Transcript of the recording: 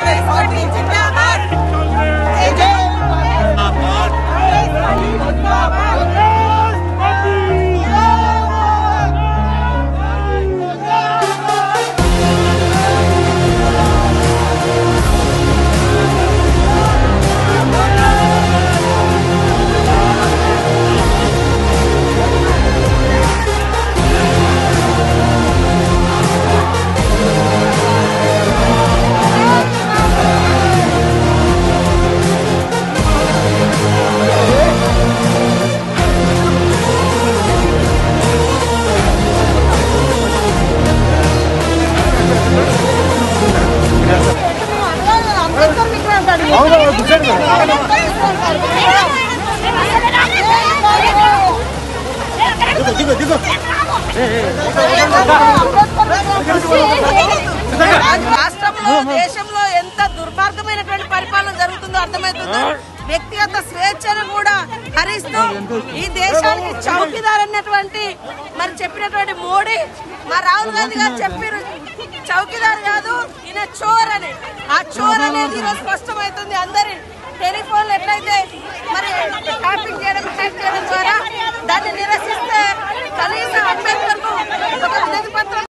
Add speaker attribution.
Speaker 1: Congress party జిందాబాద్ జై జై Congress party జిందాబాద్ అంబేద్కర్ విగ్రహం కాదు. రాష్ట్రంలో దేశంలో ఎంత దుర్మార్గమైనటువంటి పరిపాలన జరుగుతుందో అర్థమవుతుందో వ్యక్తిగత స్వేచ్ఛను కూడా హరిస్తూ ఈ దేశానికి చౌకీదార్ అన్నటువంటి మరి చెప్పినటువంటి మోడీ మా రాహుల్ గాంధీ గారు చెప్పారు చౌకీదార్ కాదు ఈయన చోర్ అని ఆ చోర్ అనేది ఈరోజు స్పష్టమవుతుంది అందరి టెలిఫోన్లు ఎట్లయితే